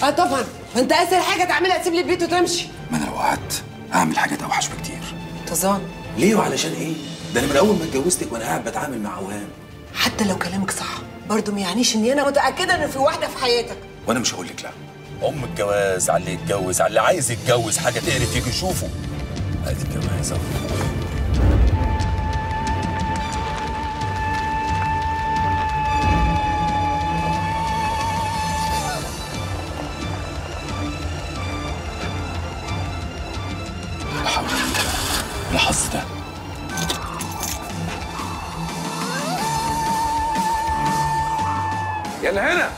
اه طبعا وانت اسهل حاجه تعملها تسيب لي البيت وتمشي ما انا لو قعدت هعمل حاجات اوحش بكتير طزان ليه وعلشان ايه ده انا من اول ما اتجوزتك وانا قاعد بتعامل مع اوهام حتى لو كلامك صح برضه ما يعنيش اني انا متاكده ان في واحده في حياتك وانا مش هقول لك لا ام الجواز على اللي يتجوز على اللي عايز يتجوز حاجه تقرف يجي يشوفه ادي الجواز اهو لا حول ولا قوه الحظ ده يلا هنا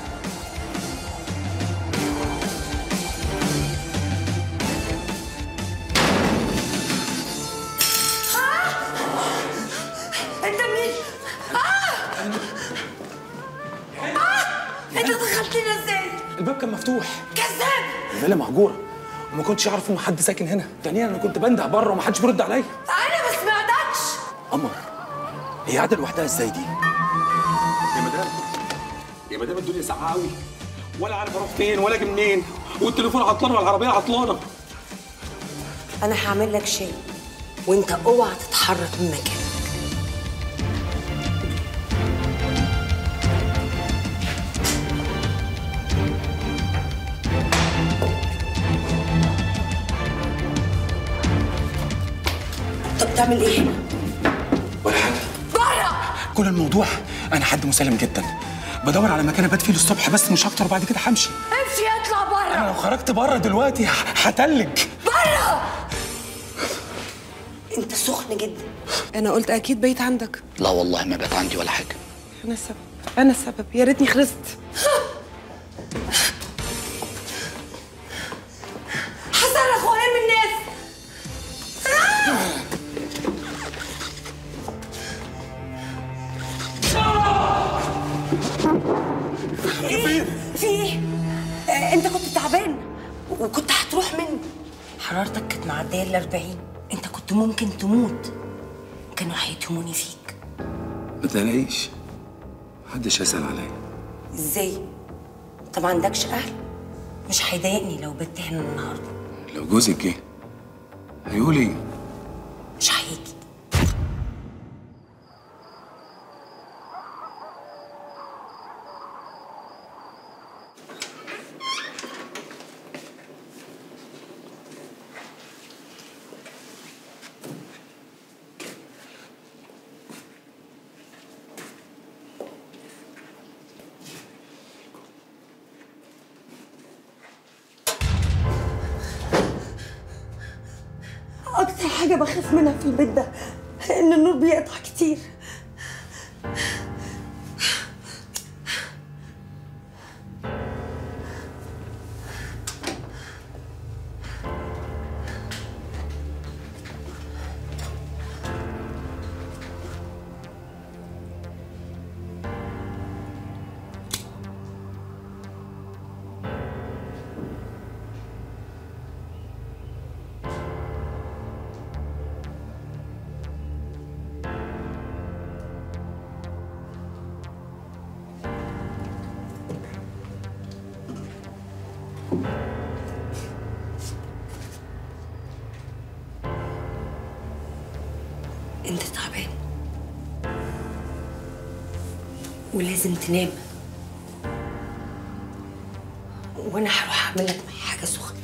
انت مين؟ آه! آه! انت دخلت لنا ازاي؟ الباب كان مفتوح كذاب الفيلا مهجوره وما كنتش اعرف ان حد ساكن هنا ثانيا انا كنت بنده بره ومحدش بيرد عليا انا ما سمعتكش قمر هي قاعده لوحدها ازاي دي يا مدام يا مدام الدنيا ساقعه قوي ولا عارف اروح فين ولا اجي منين والتليفون عطلان والعربيه عطلانه انا هعمل لك شيء وانت اوعى تتحرك من مكانك طب تعمل ايه هنا؟ ولا حاجه بره كل الموضوع انا حد مسالم جدا بدور على مكان ابات فيه للصبح بس مش اكتر بعد كده همشي امشي اطلع انا بره لو خرجت بره دلوقتي ه- هتلج بره انت سخن جدا انا قلت اكيد بيت عندك لا والله ما بقت عندي ولا حاجه انا السبب انا السبب يا ريتني خلصت هصرخ وألم الناس ايه؟ في ايه؟ آه، انت كنت تعبان وكنت هتروح مني حرارتك كانت معديه ال 40 انت كنت ممكن تموت كانوا هيتهموني فيك ما تقلقيش محدش هيسال عليا ازاي؟ انت ما عندكش اهل؟ مش هيضايقني لو بت هنا النهارده لو جوزك جه هيقول ايه مش هيجي اكتر حاجه بخاف منها في البيت ده ان النور بيقطع كتير انت تعبان ولازم تنام وانا هروح اعمل لك حاجه سخنه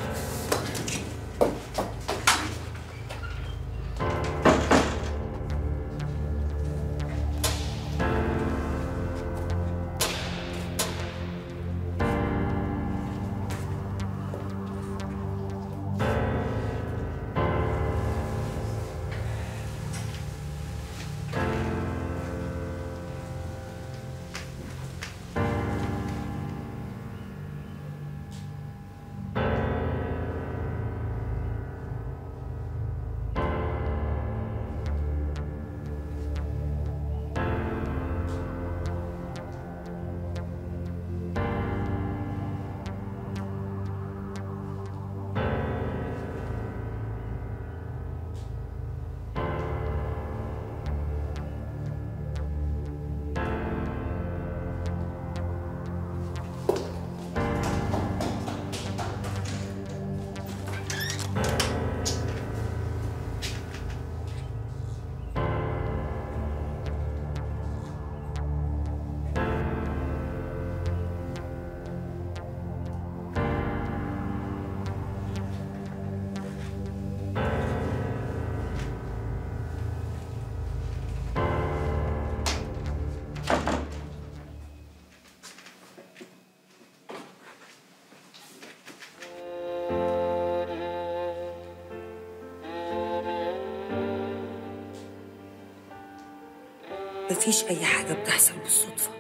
مفيش أي حاجة بتحصل بالصدفة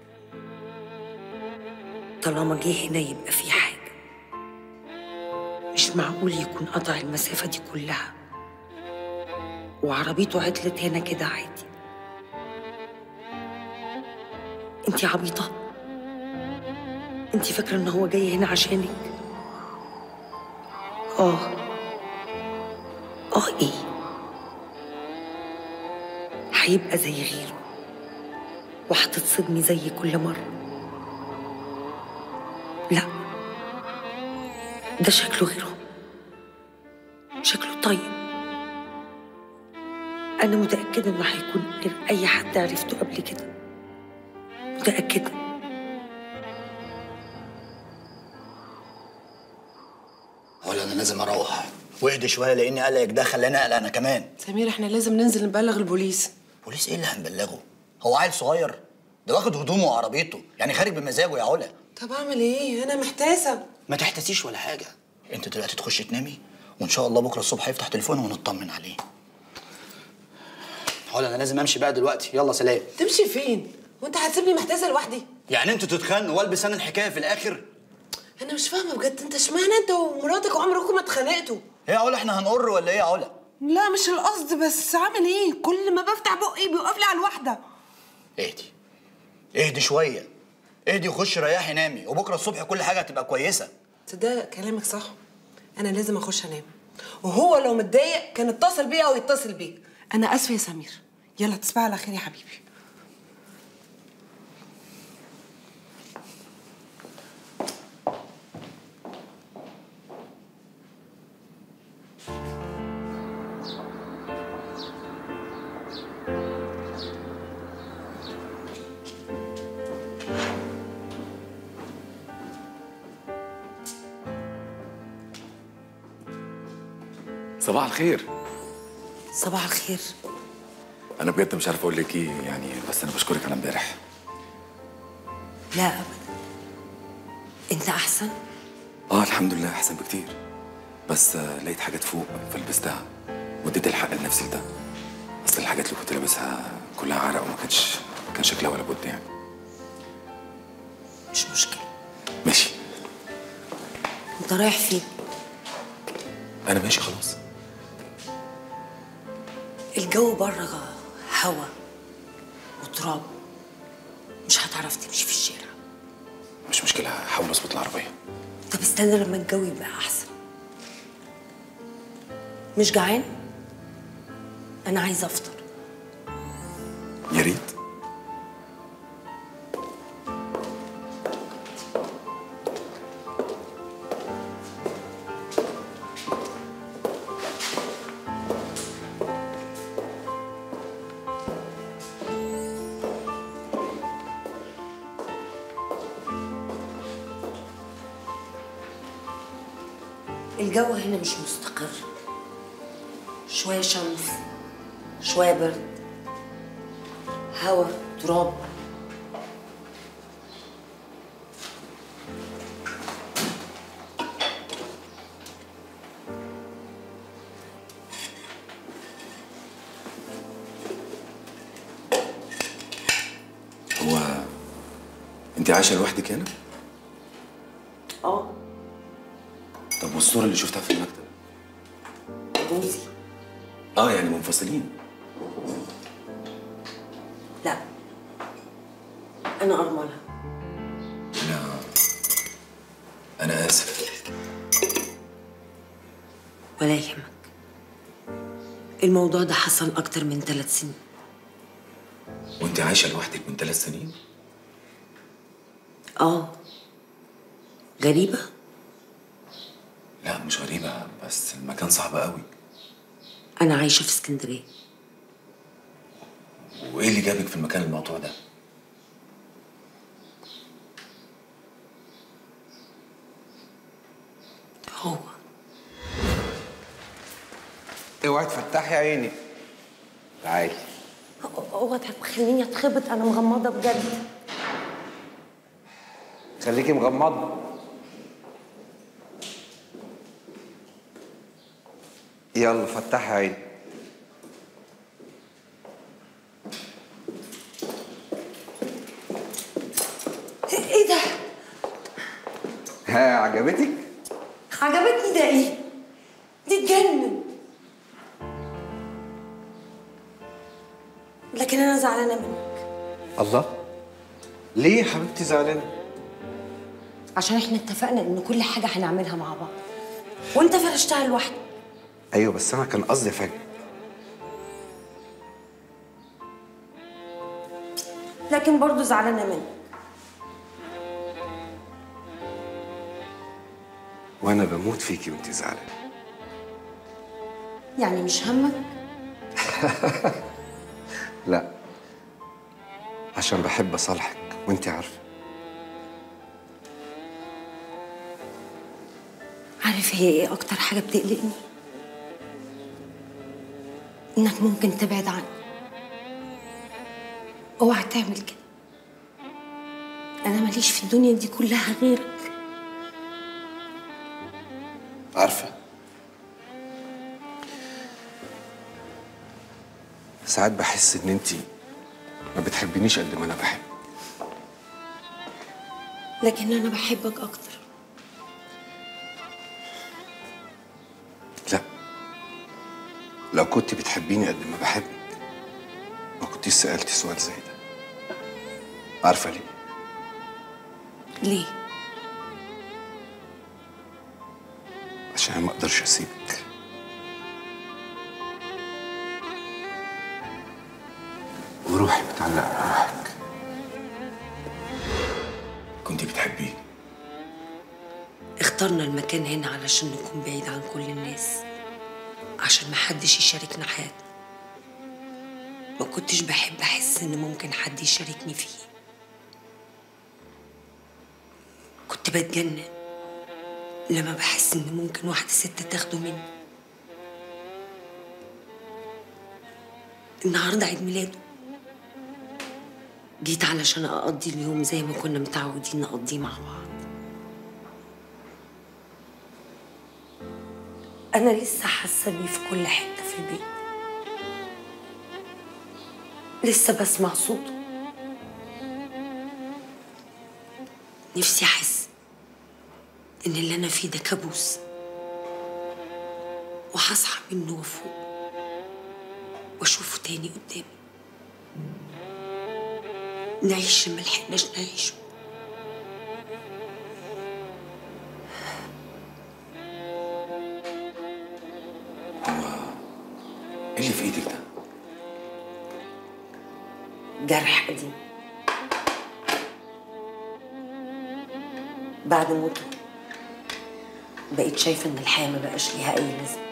طالما جه هنا يبقى في حاجة مش معقول يكون قطع المسافة دي كلها وعربيته عطلت هنا كده عادي انتي عبيطة انتي فاكرة ان هو جاي هنا عشانك اه اه ايه هيبقى زي غيره وهتتصدمي زي كل مرة لا ده شكله غيره شكله طيب أنا متأكدة إنه هيكون غير أي حد عرفته قبل كده متأكدة ولا انا لازم اروح واهدي شويه لان قلقك ده خلاني اقلق انا كمان سمير احنا لازم ننزل نبلغ البوليس بوليس ايه اللي هنبلغه هو عيل صغير ده واخد هدومه وعربيته يعني خارج بمزاجه يا علا طب اعمل ايه انا محتاسه ما تحتسيش ولا حاجه انت دلوقتي تخشي تنامي وان شاء الله بكره الصبح هيفتح تليفونه ونطمن عليه علا انا لازم امشي بقى دلوقتي يلا سلام تمشي فين وانت هتسيبني محتاسه لوحدي يعني انتوا تتخانقوا والبس انا الحكايه في الاخر انا مش فاهمه بجد انت اشمعنى انت ومراتك عمركم ما اتخانقتوا ايه يا علا احنا هنقر ولا ايه يا علا لا مش القصد بس عامل ايه كل ما بفتح بقي بيوقف لي على الواحده اهدي اهدي شويه اهدي وخش ريحي نامي وبكره الصبح كل حاجه هتبقى كويسه تصدق كلامك صح انا لازم اخش انام وهو لو متضايق كان اتصل بيا او يتصل بيك انا اسفه يا سمير يلا تصبح على خير يا حبيبي صباح الخير صباح الخير انا بجد مش عارف اقول لك ايه يعني بس انا بشكرك على امبارح لا أبدا أنت أحسن اه الحمد لله احسن بكتير بس آه، لقيت حاجات فوق فلبستها واديت الحق لنفسي لده اصل الحاجات اللي كنت لابسها كلها عرق وما كانش كان شكلها ولا بد يعني مش مشكلة ماشي أنت رايح فين؟ انا ماشي خلاص الجو بره هوا وتراب مش هتعرف تمشي في الشارع مش مشكله هحاول اظبط العربيه طب استنى لما الجو يبقى أحسن مش جعان؟ أنا عايزة أفطر يا ريت الجو هنا مش مستقر شوية شمس شوية برد هوا تراب هو انت عايشه لوحدك هنا اه طب والصوره اللي شفتها في المكتب جوزي اه يعني منفصلين لا أنا أرملة انا انا اسف ولا يهمك الموضوع ده حصل أكتر من ثلاث سنين وانت عايشه لوحدك من ثلاث سنين اه غريبة لا مش غريبه بس المكان صعب قوي أنا عايشة في اسكندرية وايه اللي جابك في المكان المقطوع ده هو اوعي تفتحي عيني تعالي اوعى تخليني اتخبط انا مغمضه بجد خليكي مغمضه يلا فتحي عيني ها عجبتك؟ عجبتني ده ايه؟ دي تجنن لكن انا زعلانه منك الله ليه يا حبيبتي زعلانه؟ عشان احنا اتفقنا ان كل حاجه هنعملها مع بعض وانت فرشتها لوحدك ايوه بس انا كان قصدي فجأة لكن برضه زعلانه منك وانا بموت فيكي وانت زعلانه يعني مش همك لا عشان بحب اصالحك وانت عارفه عارف هي ايه اكتر حاجه بتقلقني انك ممكن تبعد عني اوعى تعمل كده انا ماليش في الدنيا دي كلها غيرك عارفه ساعات بحس ان انت ما بتحبنيش قد ما انا بحب لكن انا بحبك اكتر لا لو كنت بتحبيني قد ما بحبك ما كنتيش سألتي سؤال زي ده عارفة ليه؟ ليه عشان ما اقدرش اسيبك وروحي متعلقة بروحك كنت بتحبيه اخترنا المكان هنا علشان نكون بعيد عن كل الناس عشان محدش يشاركنا حياتنا ما كنتش بحب احس ان ممكن حد يشاركني فيه كنت بتجنن لما بحس ان ممكن واحدة ست تاخده مني النهارده عيد ميلاده جيت علشان اقضي اليوم زي ما كنا متعودين نقضيه مع بعض أنا لسه حاسة بيه في كل حتة في البيت لسه بسمع صوته نفسي أحس إن اللي أنا فيه ده كابوس وهصحى منه وأفوق وأشوفه تاني قدامي نعيش اللي ملحقناش نعيشه ايه اللي في ايدك ده؟ جرح قديم بعد موته بقيت شايفة إن الحياة ما بقاش ليها أي لازمة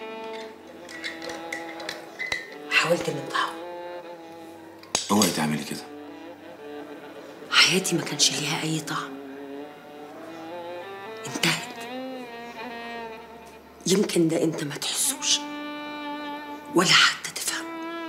حاولت إني أنتحر اوعي تعملي كده حياتي ما كانش ليها أي طعم انتهت يمكن ده أنت ما تحسوش ولا حتى تفهم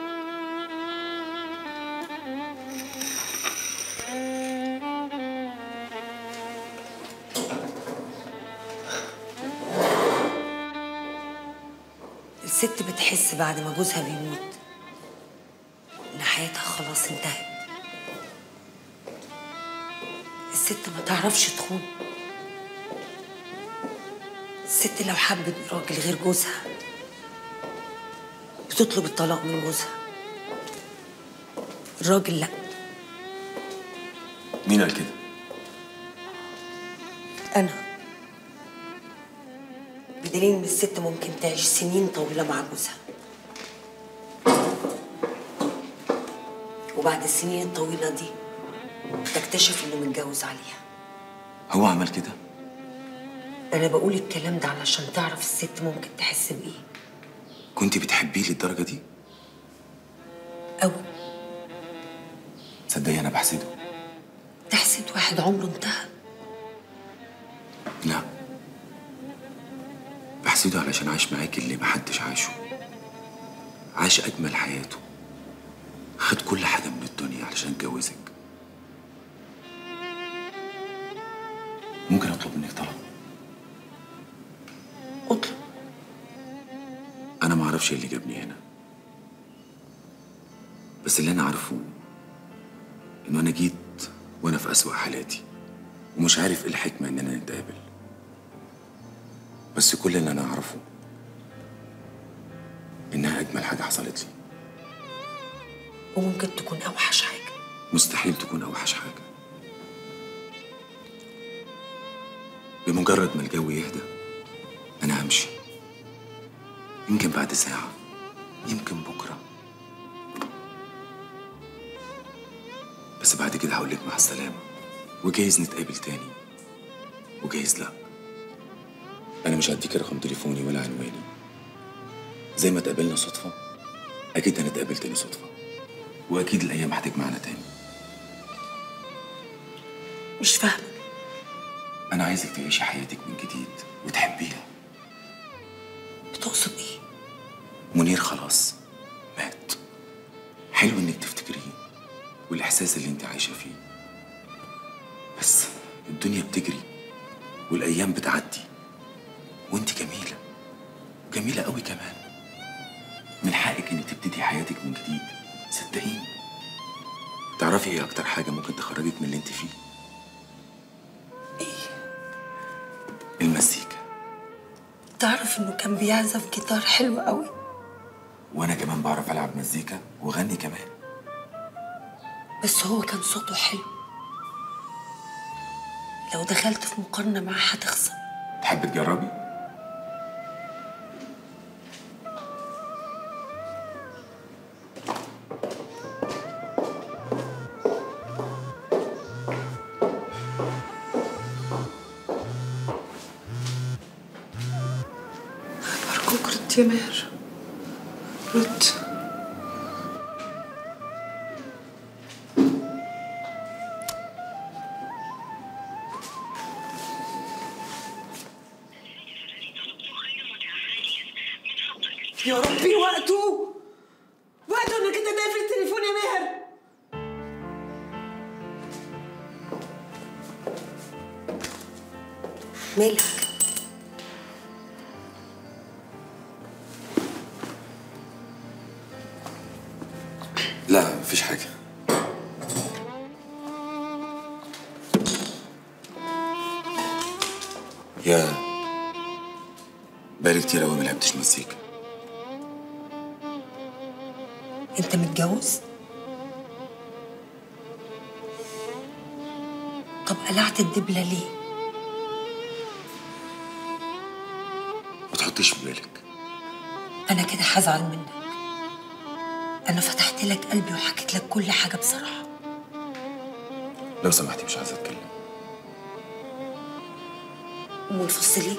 الست بتحس بعد ما جوزها بيموت إن حياتها خلاص انتهت الست ما تعرفش تخون الست لو حبت راجل غير جوزها بتطلب الطلاق من جوزها الراجل لا مين قال كده؟ انا بدليل ان الست ممكن تعيش سنين طويله مع جوزها وبعد السنين الطويله دي تكتشف انه متجوز عليها هو عمل كده؟ انا بقول الكلام ده علشان تعرف الست ممكن تحس بايه كنت بتحبيه للدرجه دي؟ او تصدقي انا بحسده تحسد واحد عمره انتهى لا بحسده علشان عايش معاكي اللي محدش عايشه عاش أجمل حياته خد كل حاجة من الدنيا علشان اتجوزك ممكن أطلب منك طلب اطلب أنا ما أعرفش إيه اللي جابني هنا بس اللي أنا عارفه إنه أنا جيت وأنا في أسوأ حالاتي ومش عارف ايه الحكمة اننا نتقابل بس كل اللي انا اعرفه انها اجمل حاجة حصلت لي وممكن تكون اوحش حاجه مستحيل تكون اوحش حاجة بمجرد ما الجو يهدى انا همشي يمكن بعد ساعة يمكن بكرة بس بعد كده هقول لك مع السلامة وجايز نتقابل تاني وجايز لا أنا مش هديك رقم تليفوني ولا عنواني زي ما اتقابلنا صدفة أكيد هنتقابل تاني صدفة وأكيد الأيام هتجمعنا تاني مش فاهمه أنا عايزك تعيشي حياتك من جديد وتحبيها بتقصد ايه منير خلاص مات حلو انك تفتكريه والاحساس اللي انت عايشه فيه بس الدنيا بتجري والايام بتعدي وانت جميله وجميله قوي كمان من حقك انك تبتدي حياتك من جديد صدقيني تعرفي ايه اكتر حاجه ممكن تخرجك من اللي انت فيه ايه المزيكا تعرف انه كان بيعزف جيتار حلو قوي وانا كمان بعرف العب مزيكا واغني كمان بس هو كان صوته حلو لو دخلت في مقارنه معاه هتخسر تحب تجربي أرجوك رد يا ماهر رد يا ربي وقته وقته انك انت تقفل التليفون يا ماهر مالك لا مفيش حاجه يا بقالي كتير قوي ما لعبتش مزيكا انت متجوز طب قلعت الدبله ليه ما تحطيش في بالك انا كده هزعل منك انا فتحت لك قلبي وحكيت لك كل حاجه بصراحه لو سمحتي مش عايزه اتكلم منفصلين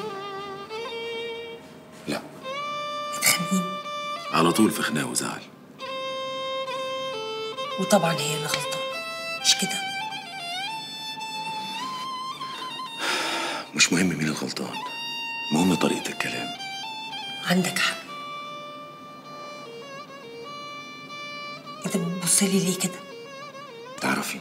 لا متخانقين على طول في خناقه وزعل وطبعا هي اللي غلطانه مش كده مش مهم مين الغلطان مهم طريقه الكلام عندك حق انت بتبصلي ليه كده تعرفي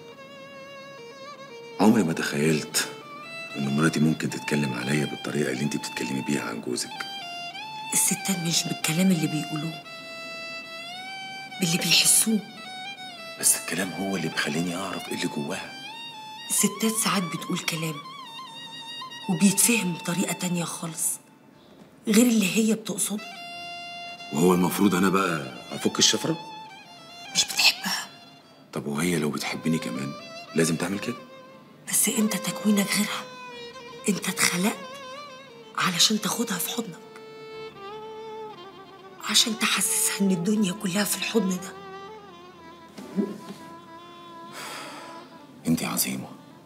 عمري ما تخيلت ان مراتي ممكن تتكلم عليا بالطريقه اللي انت بتتكلمي بيها عن جوزك الستات مش بالكلام اللي بيقولوه باللي بيحسوه بس الكلام هو اللي بيخليني اعرف ايه اللي جواها الستات ساعات بتقول كلام وبيتفهم بطريقة تانية خالص غير اللي هي بتقصده وهو المفروض انا بقى افك الشفره مش بتحبها طب وهي لو بتحبني كمان لازم تعمل كده بس انت تكوينك غيرها انت اتخلقت علشان تاخدها في حضنك عشان تحسسها ان الدنيا كلها في الحضن ده انت عظيمه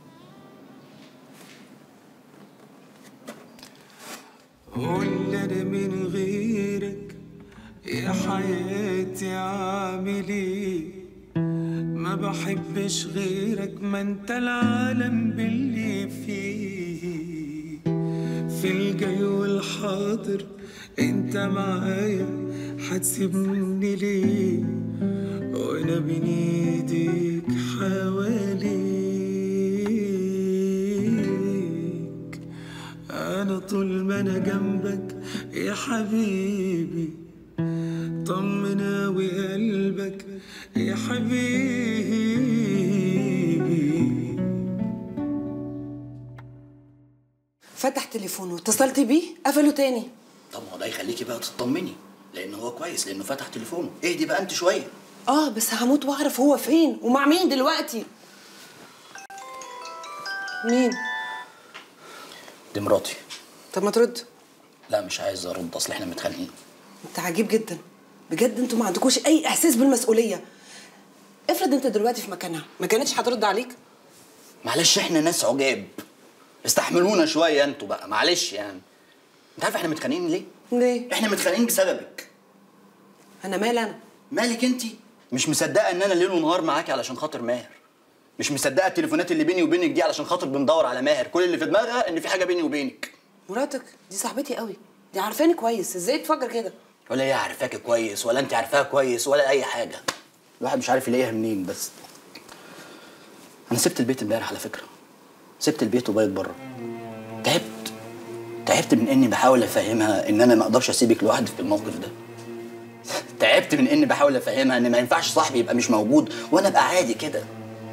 قول انا من غيرك يا حياتي عامل ايه ما بحبش غيرك ما انت العالم باللي فيه في الجاي والحاضر انت معايا هتسيبني ليه وانا بين ايديك حواليك انا طول ما انا جنبك يا حبيبي طمن اوي قلبك يا حبيبي فتح تليفونه واتصلت بيه قفله تاني طب ما هو ده يخليكي بقى تطمني لان هو كويس لانه فتح تليفونه اهدي بقى انت شويه اه بس هموت واعرف هو فين ومع مين دلوقتي مين دي مراتي طب ما ترد لا مش عايز ارد اصل احنا متخانقين انت عجيب جدا بجد انتوا ما عندكوش اي احساس بالمسؤوليه افرض انت دلوقتي في مكانها ما كانتش هترد عليك معلش احنا ناس عجاب استحملونا شويه انتوا بقى معلش يعني انت عارف احنا متخانقين ليه ليه احنا متخانقين بسببك انا مال انا مالك انت مش مصدقه ان انا ليل ونهار معاكي علشان خاطر ماهر مش مصدقه التليفونات اللي بيني وبينك دي علشان خاطر بندور على ماهر كل اللي في دماغها ان في حاجه بيني وبينك مراتك دي صاحبتي قوي دي عارفاني كويس ازاي تفكر كده ولا هي عارفاكي كويس ولا انت عارفاها كويس ولا اي حاجه الواحد مش عارف يلاقيها منين بس انا سبت البيت امبارح على فكره سبت البيت وبقيت بره تعبت تعبت من اني بحاول افهمها ان انا ما اقدرش اسيبك لوحدك في الموقف ده تعبت من اني بحاول افهمها ان ما ينفعش صاحبي يبقى مش موجود وانا ابقى عادي كده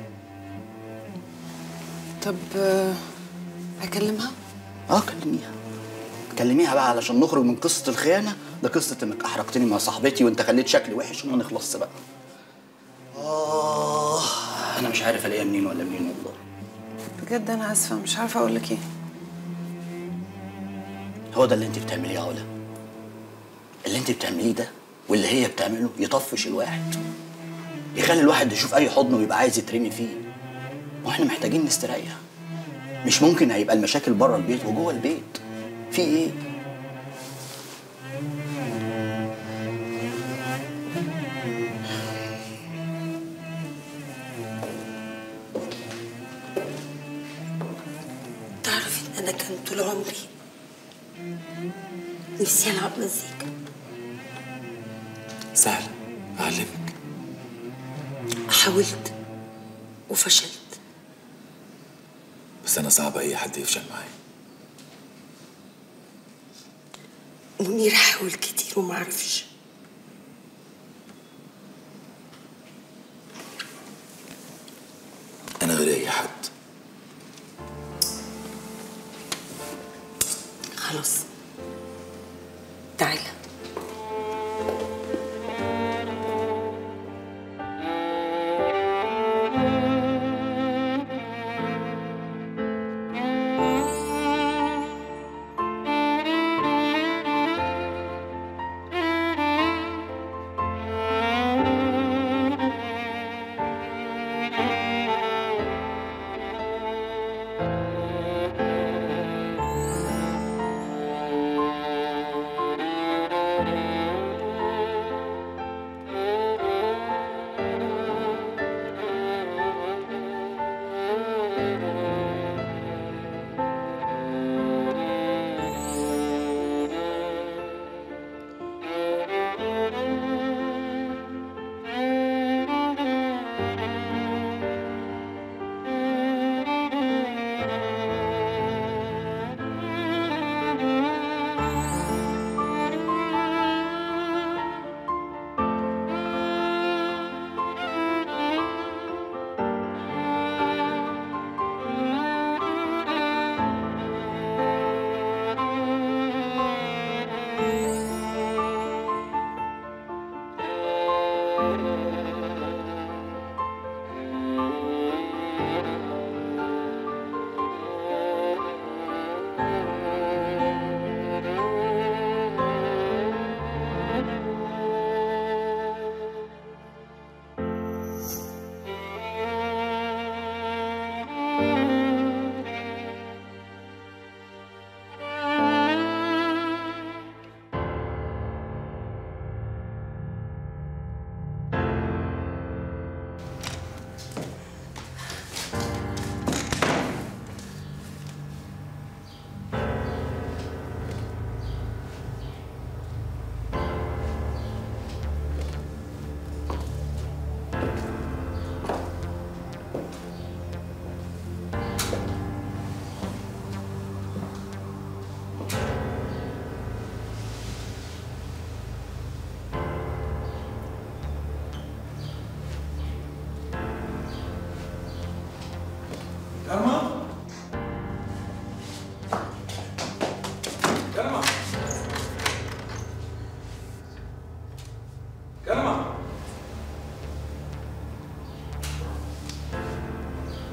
طب آه، اكلمها اه كلميها كلميها بقى علشان نخرج من قصه الخيانه لقصه انك احرجتني مع صاحبتي وانت خليت شكلي وحش وما نخلصش بقى اه انا مش عارف الاقيها منين ولا منين والله بجد انا اسفه مش عارفه اقول لك ايه هو ده اللي انت بتعمليه يا علا اللي انت بتعمليه ده واللي هي بتعمله يطفش الواحد يخلي الواحد يشوف اي حضن ويبقى عايز يترمي فيه واحنا محتاجين نستريح مش ممكن هيبقى المشاكل بره البيت وجوه البيت في ايه تعرفي ان انا كان طول عمري نفسي العب مزيكا سهل أعلمك حاولت وفشلت بس أنا صعب أي حد يفشل معايا منير حاول كتير ومعرفش أنا غير أي حد خلاص تعالى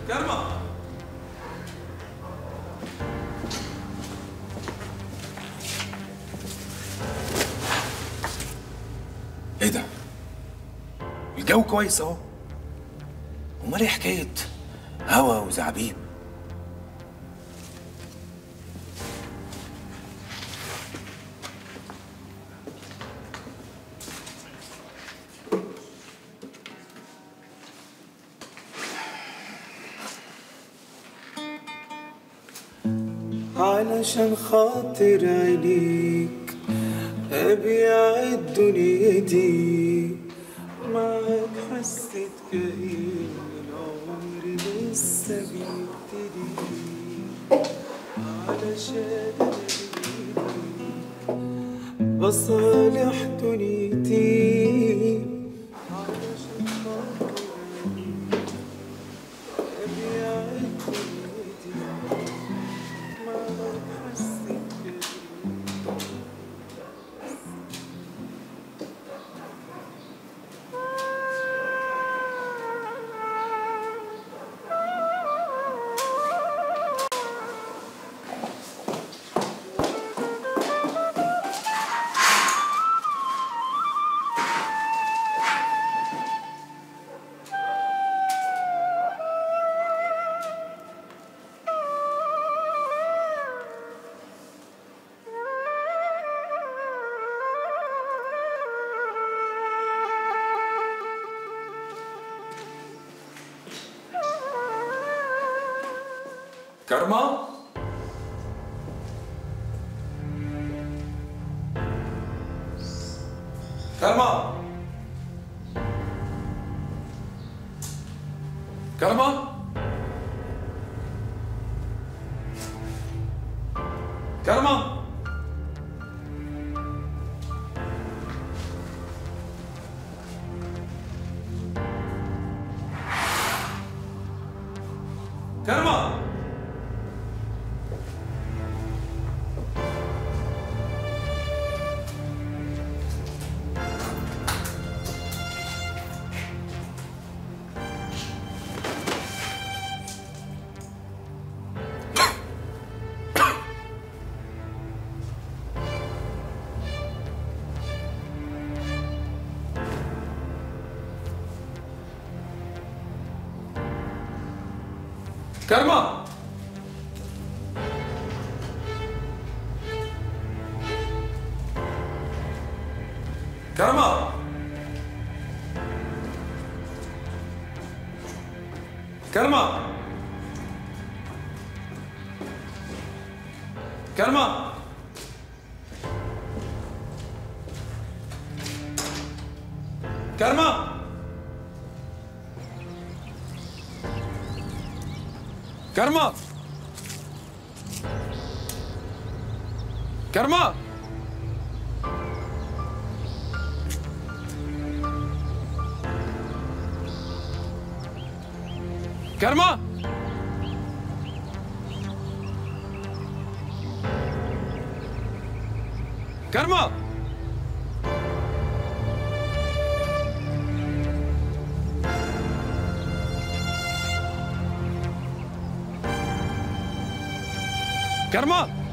كرمة ايه ده؟ الجو كويس اهو امال ايه حكايه هوا وزعابيب علشان خاطر عينيك أبيع الدنيا دي معاك حسيت كأن العمر لسه بيبتدي علشان أنا بصالح دنيتي علشان خاطر عينيك أبيع الدنيا دي معاك حسيت كأن كرمة كرمة كرمة كرمة كرمة كرمة كرمة كرمة كرمة كرمة كرمة كرمة كرمة كرمة كرمة